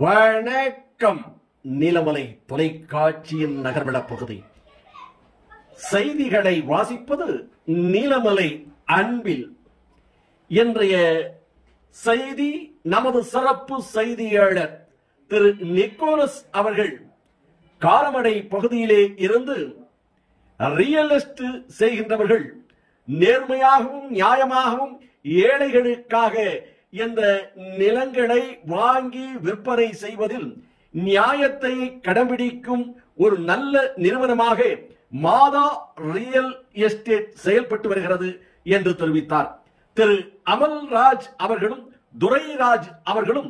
வணக்கம் நீலமலை தொலைக்காட்சியின் நகர்வள பகுதி செய்திகளை வாசிப்பது நீலமலை அன்பில் இன்றைய செய்தி நமது சிறப்பு செய்தியாளர் திரு நிக்கோலஸ் அவர்கள் காரமடை பகுதியிலே இருந்து ரியல் எஸ்டேட் செய்கின்றவர்கள் நேர்மையாகவும் நியாயமாகவும் ஏழைகளுக்காக இந்த நிலங்களை வாங்கி விற்பனை செய்வதில் நியாயத்தை கடைபிடிக்கும் ஒரு நல்ல நிறுவனமாக மாதா ரியல் எஸ்டேட் செயல்பட்டு வருகிறது என்று தெரிவித்தார் திரு அமல்ராஜ் அவர்களும் துரைராஜ் அவர்களும்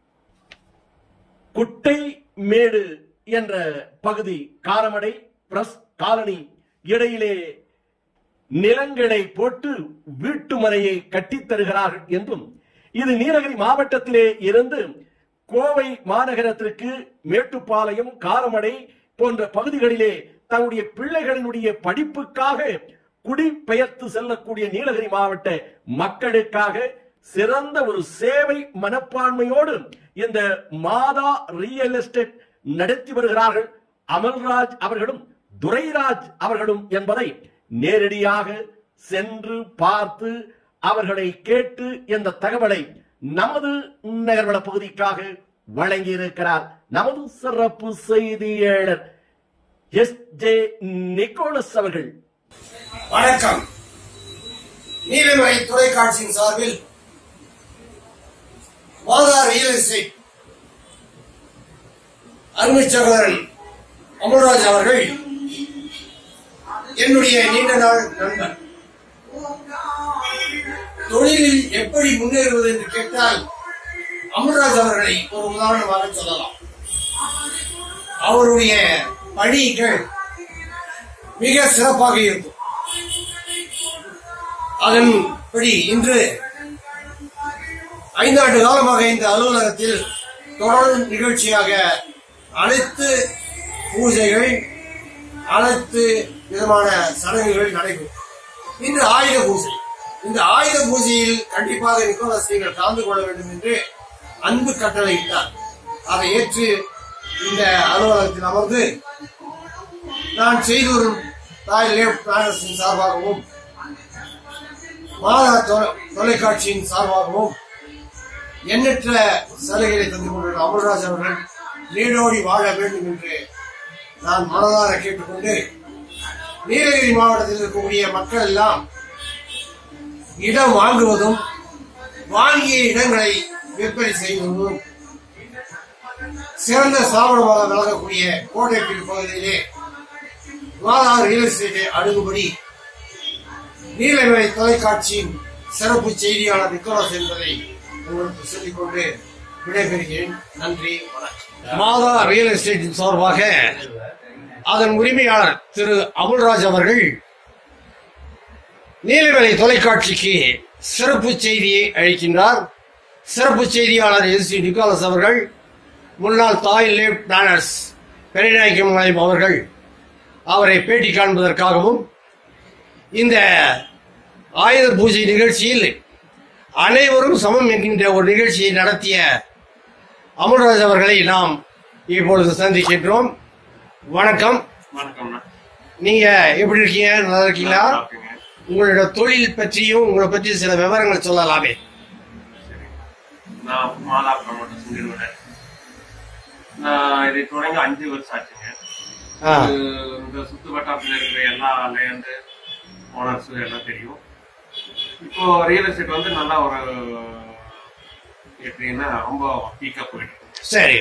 குட்டை மேடு என்ற பகுதி காரமடை பிரஸ் காலனி இடையிலே நிலங்களை போட்டு வீட்டு மனையை கட்டித் தருகிறார்கள் என்றும் இது நீலகிரி மாவட்டத்திலே இருந்து கோவை மாநகரத்திற்கு மேட்டுப்பாளையம் காரமடை போன்ற பகுதிகளிலே தன்னுடைய பிள்ளைகளினுடைய படிப்புக்காக குடிபெயர்த்து செல்லக்கூடிய நீலகிரி மாவட்ட மக்களுக்காக சிறந்த ஒரு சேவை மனப்பான்மையோடு இந்த மாதா ரியல் எஸ்டேட் நடத்தி வருகிறார்கள் அமல்ராஜ் அவர்களும் துரைராஜ் அவர்களும் என்பதை நேரடியாக சென்று பார்த்து அவர்களை கேட்டு இந்த தகவலை நமது நகர்வள பகுதிக்காக வழங்கியிருக்கிறார் நமது சிறப்பு செய்தியாளர் எஸ் ஜே நிக்கோலஸ் அவர்கள் வணக்கம் நீலமலை தொலைக்காட்சியின் சார்பில் மாதா ரியல் எஸ்டேட் அருமை சகோதரன் அமல்ராஜ் அவர்கள் என்னுடைய நீண்ட நாள் நண்பர் தொழிலில் எப்படி முன்னேறுவது என்று கேட்டால் அமல்ராஜ் அவர்களை ஒரு உதாரணமாக சொல்லலாம் அவருடைய பணிகள் மிக சிறப்பாக இருக்கும் அதன்படி இன்று ஐந்தாண்டு காலமாக இந்த அலுவலகத்தில் தொடர் நிகழ்ச்சியாக அனைத்து பூஜைகள் அனைத்து விதமான சடங்குகள் நடைபெறும் இன்று ஆயுத பூஜை இந்த ஆயுத பூஜையில் கண்டிப்பாக நிக்கோலஸ் நீங்கள் கலந்து கொள்ள வேண்டும் என்று அன்பு கட்டளையிட்டார் அதை ஏற்று இந்த அலுவலகத்தில் அமர்ந்து நான் செய்து வரும் தாய் லேப் பிளானர்ஸின் சார்பாகவும் மாதா தொ- தொலைக்காட்சியின் சார்பாகவும் எண்ணற்ற சலுகைகளை தந்து கொண்டிருக்கிற அமல்ராஜ் அவர்கள் நீடோடி வாழ வேண்டும் என்று நான் மனதார கேட்டுக்கொண்டு நீலகிரி மாவட்டத்தில் இருக்கக்கூடிய மக்கள் எல்லாம் இடம் வாங்குவதும் வாங்கிய இடங்களை விற்பனை செய்வதும் சிறந்த ஸ்தாபனமாக விளங்கக்கூடிய கோட்டைப்பீடு பகுதியிலே மாதா ரியல் எஸ்டேட்டை அணுகுபடி நீலமலை தொலைக்காட்சியின் சிறப்பு செய்தியாளர் நிக்கோலஸ் என்பதை உங்களுக்கு சொல்லிக்கொண்டு விடைபெறுகிறேன் நன்றி வணக்கம் மாதா ரியல் எஸ்டேட்டின் சார்பாக அதன் உரிமையாளர் திரு அமுல்ராஜ் அவர்கள் நீலமலை தொலைக்காட்சிக்கு சிறப்பு செய்தியை அளிக்கின்றார் சிறப்பு செய்தியாளர் எஸ் சி நிக்கோலஸ் அவர்கள் முன்னாள் தாய் லேப் பிளானர்ஸ் பெரியநாயக்கம் அவர்கள் அவரை பேட்டி காண்பதற்காகவும் இந்த ஆயுத பூஜை நிகழ்ச்சியில் அனைவரும் சமம் என்கின்ற ஒரு நிகழ்ச்சியை நடத்திய அமல்ராஜ் அவர்களை நாம் இப்பொழுது சந்திக்கின்றோம் வணக்கம் வணக்கம்ண்ணா நீங்க எப்படி இருக்கீங்க நல்லா இருக்கீங்களா நல்லா இருக்குங்க. உங்களோட தொழில் பற்றியும் உங்களை பற்றி சில விவரங்கள் சொல்லலாமே சரி. நான் மாதா ப்ரமோட்டர் செஞ்சிருவேன் நான் இதை தொடங்கி அஞ்சு வருஷம் ஆச்சுங்க ஆ, இது இந்த சுத்து வட்டாரத்தில் இருக்கிற எல்லா லேண்டு ஓனர்ஸ் எல்லாம் தெரியும் இப்போ ரியல் எஸ்டேட் வந்து நல்லா ஒரு எப்படின்னா ரொம்ப பீக்கப் போயிட்டு இருக்கு. சரி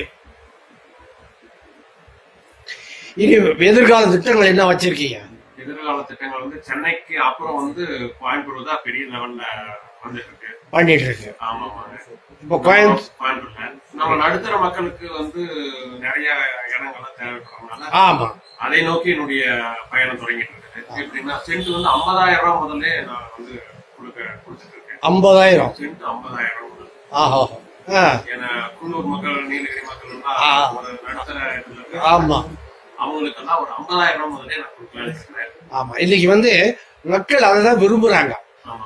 இனி எதிர்கால திட்டங்கள் என்ன வச்சிருக்கீங்க எதிர்கால திட்டங்கள் வந்து சென்னைக்கு அப்புறம் வந்து கோயம்புத்தூர் தான் பெரிய லெவல்ல வந்துட்டு இருக்கு பண்ணிட்டு இருக்கு ஆமாமாங்க இப்போ கோயம்புத்தூர் கோயம்புத்தூர்ல நம்ம நடுத்தர மக்களுக்கு வந்து நிறைய இடங்கள்லாம் தேவைப்படுறதுனால ஆமா அதை நோக்கி என்னுடைய பயணம் தொடங்கிட்டு இருக்குது எப்படின்னா சென்ட் வந்து ஐம்பதாயிரம் ரூபாய் முதல்ல நான் வந்து கொடுக்க கொடுத்துட்டு இருக்கேன் ஐம்பதாயிரம் சென்ட் ஐம்பதாயிரம் முதல் ஆஹா ஆ, ஏன்னா குன்னூர் மக்கள் நீலகிரி மக்கள் ஆ. எல்லாம் ஒரு நடுத்தர இதுல இருக்கு. ஆமா அவங்களுக்கெல்லாம் ஒரு ஐம்பதாயிரம் ரூபாய் முதல்ல நான் கொடுக்கலாம்னு இருக்கிறேன் ஆமா இன்னைக்கு வந்து மக்கள் அதை தான் விரும்புறாங்க ஆமாங்க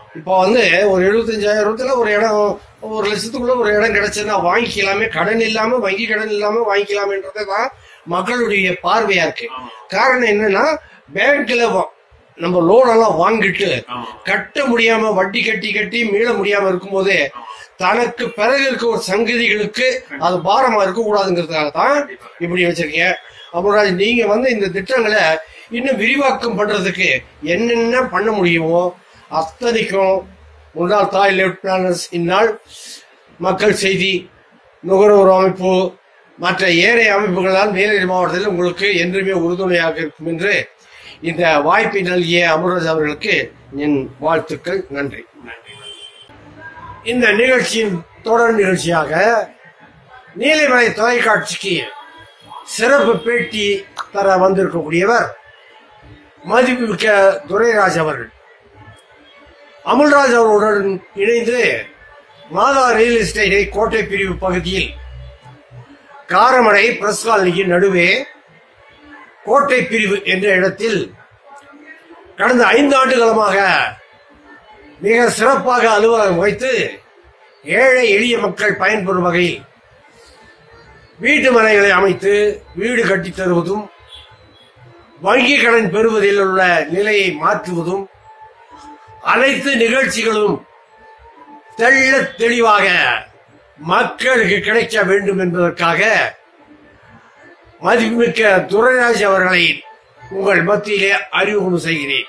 இப்போ வந்து ஒரு எழுபத்தஞ்சாயிரத்துல ஒரு இடம் ஒரு லட்சத்துக்குள்ள ஒரு இடம் கிடைச்சதுன்னா வாங்கிக்கலாமே கடன் இல்லாம வங்கி கடன் இல்லாம வாங்கிக்கலாமேன்றது தான் மக்களுடைய பார்வையா இருக்கு காரணம் என்னன்னா பேங்க்ல வா- நம்ம லோன் எல்லாம் வாங்கிட்டு ஆமா. கட்ட முடியாம வட்டி கட்டி கட்டி மீள முடியாம இருக்கும்போது தனக்கு பிறகு இருக்க ஒரு சங்கதிகளுக்கு அது பாரமா இருக்க கூடாதுங்கிறதுக்காக தான் இப்படி வச்சிருக்கீங்க அப்புறம் நீங்க வந்து இந்த திட்டங்களை இன்னும் விரிவாக்கம் பண்றதுக்கு என்னென்ன பண்ண முடியுமோ அத்தனைக்கும் முன்னாள் தாய் லெப்ட் பிளானர்ஸ் இந்நாள் மக்கள் செய்தி நுகர்வோர் அமைப்பு மற்ற ஏனைய அமைப்புகளால் நீலகிரி மாவட்டத்தில் உங்களுக்கு என்றுமே உறுதுணையாக இருக்கும் என்று இந்த வாய்ப்பை நல்கிய அமர்ராஜ் அவர்களுக்கு என் வாழ்த்துக்கள் நன்றி நன்றி இந்த நிகழ்ச்சியின் தொடர் நிகழ்ச்சியாக நீலிமலை தொலைக்காட்சிக்கு சிறப்பு பேட்டி தர வந்திருக்கக்கூடியவர் மதிப்புமிக்க துரைராஜ் அவர்கள் அமுல்ராஜ் அவர்களுடன் இணைந்து மாதா ரியல் எஸ்டேட்டை கோட்டை பிரிவு பகுதியில் காரமடை பிரஸ் காலனிக்கு நடுவே கோட்டை பிரிவு என்ற இடத்தில் கடந்த ஐந்து ஆண்டு காலமாக மிக சிறப்பாக அலுவலகம் வைத்து ஏழை எளிய மக்கள் பயன்பெறும் வகையில் வீட்டு மனைகளை அமைத்து வீடு கட்டித் தருவதும் வங்கி கடன் பெறுவதில் உள்ள நிலையை மாற்றுவதும் அனைத்து நிகழ்ச்சிகளும் தெள்ள தெளிவாக மக்களுக்கு கிடைக்க வேண்டும் என்பதற்காக மதிப்புமிக்க துரைராஜ் அவர்களை உங்கள் மத்தியிலே அறிமுகம் செய்கிறேன்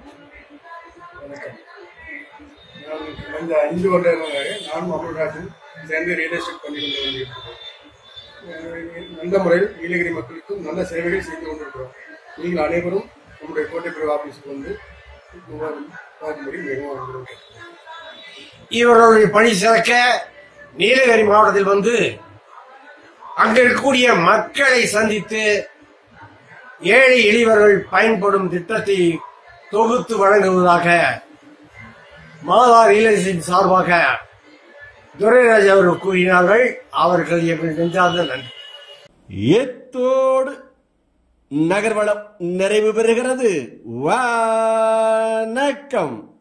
நான் கடந்த ஐந்து வருடங்களாக நானும் அமல்ராஜன் சேர்ந்து ரியல் எஸ்டேட் பண்ணி கொண்டு வந்திருக்கிறோம் அஹ் நல்ல முறையில் நீலகிரி மக்களுக்கும் நல்ல சேவைகள் செய்து கொண்டிருக்கிறோம் நீங்கள் அனைவரும் நம்முடைய கோட்டைப்பிரிவு ஆபீஸுக்கு வந்து விவரம் பார்க்கும்படி மிகவும் அனுப்புகிறோம் இவர்களுடைய பணி சிறக்க நீலகிரி மாவட்டத்தில் வந்து அங்க இருக்கக்கூடிய மக்களை சந்தித்து ஏழை எளியவர்கள் பயன்படும் திட்டத்தை தொகுத்து வழங்குவதாக மாதா ரியல் எஸ்டேட் சார்பாக துரைராஜ் அவர்கள் கூறினார்கள் அவர்கள் எங்கள் நெஞ்சார்ந்த நன்றி ஏத்தோடு நகர்வளம் நிறைவு பெறுகிறது வணக்கம்